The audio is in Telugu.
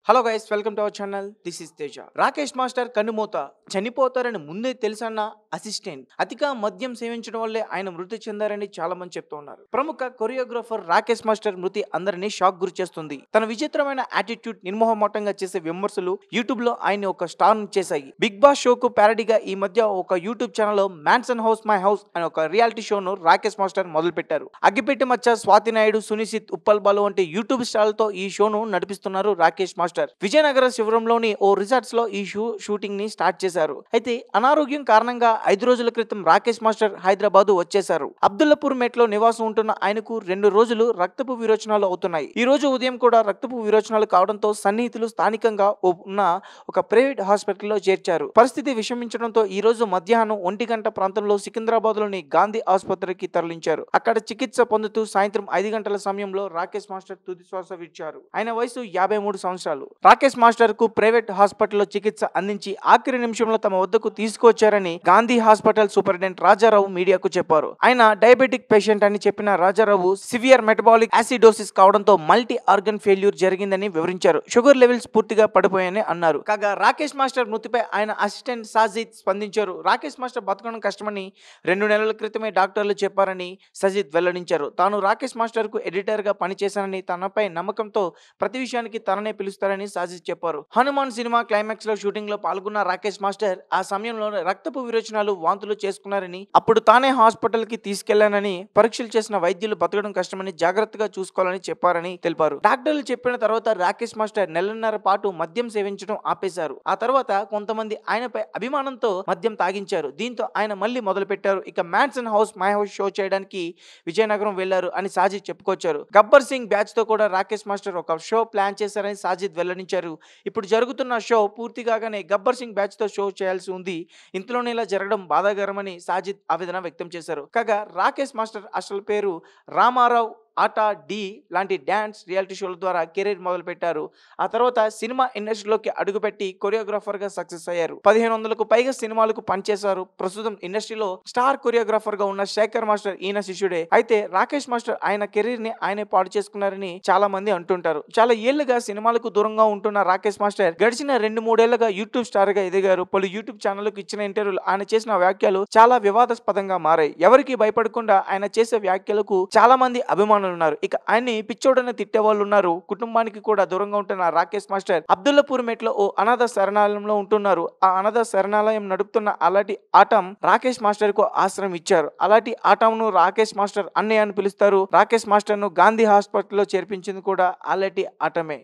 hello guys welcome to our channel this is Teja Rakesh master కన్నుమూత చనిపోతారని ముందే తెలుసన్న అసిస్టెంట్ అతిగా మద్యం సేవించడం వల్లే ఆయన మృతి చెందారని చాలా మంది చెప్తూ ఉన్నారు ప్రముఖ కొరియోగ్రాఫర్ రాకేష్ మాస్టర్ మృతి అందరినీ షాక్ గురి చేస్తుంది తన విచిత్రమైన యాటిట్యూడ్ నిర్మోహమాటంగా చేసే విమర్శలు యూట్యూబ్ లో ఆయన ఒక స్టార్ చేశాయి బిగ్ బాస్ షోకు ప్యారడీగా ఈ మధ్య ఒక YouTube channel mansion house my house అనే ఒక రియాలిటీ షోను రాకేష్ మాస్టర్ మొదలు పెట్టారు అగ్గిపెట్టి మచ్చ స్వాతి నాయుడు సునిశిత్ ఉప్పల్ బాలు వంటి యూట్యూబ్ స్టార్లతో ఈ షోను నడిపిస్తున్నారు రాకేష్ మాస్టర్ విజయనగర శివరంలోని ఓ రిసార్ట్స్ లో ఈ షూ షూటింగ్ ని స్టార్ట్ చేశారు అయితే అనారోగ్యం కారణంగా ఐదు రోజుల క్రితం రాకేష్ మాస్టర్ హైదరాబాద్ వచ్చేశారు అబ్దుల్లపూర్ మెట్ లో నివాసం ఉంటున్న ఆయనకు రెండు రోజులు రక్తపు విరోచనాలు అవుతున్నాయి ఈ రోజు ఉదయం కూడా రక్తపు విరోచనాలు కావడంతో సన్నిహితులు స్థానికంగా ఓ- ఉన్న ఒక ప్రైవేట్ హాస్పిటల్లో చేర్చారు పరిస్థితి విషమించడంతో ఈ రోజు మధ్యాహ్నం ఒంటి గంట ప్రాంతంలో సికింద్రాబాద్ లోని గాంధీ ఆసుపత్రికి తరలించారు అక్కడ చికిత్స పొందుతూ సాయంత్రం ఐదు గంటల సమయంలో రాకేష్ మాస్టర్ తుది శ్వాస విడిచారు ఆయన వయసు యాభై మూడు సంవత్సరాలు రాకేష్ మాస్టర్ కు ప్రైవేట్ హాస్పిటల్లో చికిత్స అందించి ఆఖరి నిమిషంలో తమ వద్దకు తీసుకొచ్చారని గాంధీ హాస్పిటల్ సూపరింటెండెంట్ రాజారావు మీడియాకు చెప్పారు ఆయన డయాబెటిక్ పేషెంట్ అని చెప్పిన రాజారావు సివియర్ మెటబాలిక్ యాసిడోసిస్ కావడంతో మల్టీ ఆర్గన్ ఫెయిల్యూర్ జరిగిందని వివరించారు షుగర్ లెవెల్స్ పూర్తిగా పడిపోయాయని అన్నారు కాగా రాకేష్ మాస్టర్ మృతిపై ఆయన అసిస్టెంట్ సాజిద్ స్పందించారు రాకేష్ మాస్టర్ బతకడం కష్టమని రెండు నెలల క్రితమే డాక్టర్లు చెప్పారని సజిద్ వెల్లడించారు తాను రాకేష్ మాస్టర్ కు ఎడిటర్ గా పనిచేశానని తనపై నమ్మకంతో ప్రతి విషయానికి తననే పిలుస్తారని సాజిద్ చెప్పారు హనుమాన్ సినిమా క్లైమాక్స్ లో షూటింగ్ లో పాల్గొన్న రాకేష్ మాస్టర్ ఆ సమయంలో రక్తపు విరోచనాలు వాంతులు చేసుకున్నారని అప్పుడు తానే హాస్పిటల్ కి తీసుకెళ్లానని పరీక్షలు చేసిన వైద్యులు బతకడం కష్టమని జాగ్రత్తగా చూసుకోవాలని చెప్పారని తెలిపారు డాక్టర్లు చెప్పిన తర్వాత రాకేష్ మాస్టర్ నెలన్నర పాటు మద్యం సేవించడం ఆపేశారు ఆ తర్వాత కొంతమంది ఆయనపై అభిమానంతో మద్యం తాగించారు దీంతో ఆయన మళ్ళీ మొదలు పెట్టారు ఇక mansion house my house show చేయడానికి విజయనగరం వెళ్లారు అని సాజిద్ చెప్పుకొచ్చారు గబ్బర్ సింగ్ బ్యాచ్ తో కూడా రాకేష్ మాస్టర్ ఒక షో ప్లాన్ చేశారని సాజిద్ వెల్లడించారు ఇప్పుడు జరుగుతున్న షో పూర్తి కాగానే గబ్బర్ సింగ్ బ్యాచ్ తో షో చేయాల్సి ఉంది ఇంతలోనే ఇలా జరగడం బాధాకరమని సాజిద్ ఆవేదన వ్యక్తం చేశారు కాగా రాకేష్ మాస్టర్ అసలు పేరు రామారావు ఆటా డి లాంటి డ్యాన్స్ రియాలిటీ షోల ద్వారా కెరీర్ మొదలు పెట్టారు ఆ తర్వాత సినిమా ఇండస్ట్రీలోకి అడుగుపెట్టి కొరియోగ్రాఫర్ గా సక్సెస్ అయ్యారు పదిహేను వందలకు పైగా సినిమాలకు పనిచేశారు ప్రస్తుతం ఇండస్ట్రీలో స్టార్ కొరియోగ్రాఫర్ గా ఉన్న శేఖర్ మాస్టర్ ఈయన శిష్యుడే అయితే రాకేష్ మాస్టర్ ఆయన కెరీర్ ని ఆయనే పాడు చేసుకున్నారని చాలా మంది అంటుంటారు చాలా ఏళ్లుగా సినిమాలకు దూరంగా ఉంటున్న రాకేష్ మాస్టర్ గడిచిన రెండు మూడేళ్లుగా యూట్యూబ్ స్టార్ గా ఎదిగారు పలు యూట్యూబ్ ఛానళ్లకు ఇచ్చిన ఇంటర్వ్యూలు ఆయన చేసిన వ్యాఖ్యలు చాలా వివాదాస్పదంగా మారాయి ఎవరికి భయపడకుండా ఆయన చేసే వ్యాఖ్యలకు చాలా మంది అభిమానులు ఉన్నారు ఇక ఆయన్ని పిచ్చోడని తిట్టే వాళ్ళు ఉన్నారు కుటుంబానికి కూడా దూరంగా ఉంటున్న రాకేష్ మాస్టర్ అబ్దుల్లపూర్ మెట్ లో ఓ అనాథ శరణాలయంలో ఉంటున్నారు ఆ అనాథ శరణాలయం నడుపుతున్న అలాంటి ఆటం రాకేష్ మాస్టర్ కు ఆశ్రయం ఇచ్చారు అలాంటి ఆటంను రాకేష్ మాస్టర్ అన్నయ్య అని పిలుస్తారు రాకేష్ మాస్టర్ ను గాంధీ హాస్పిటల్లో చేర్పించింది కూడా అలాంటి ఆటమే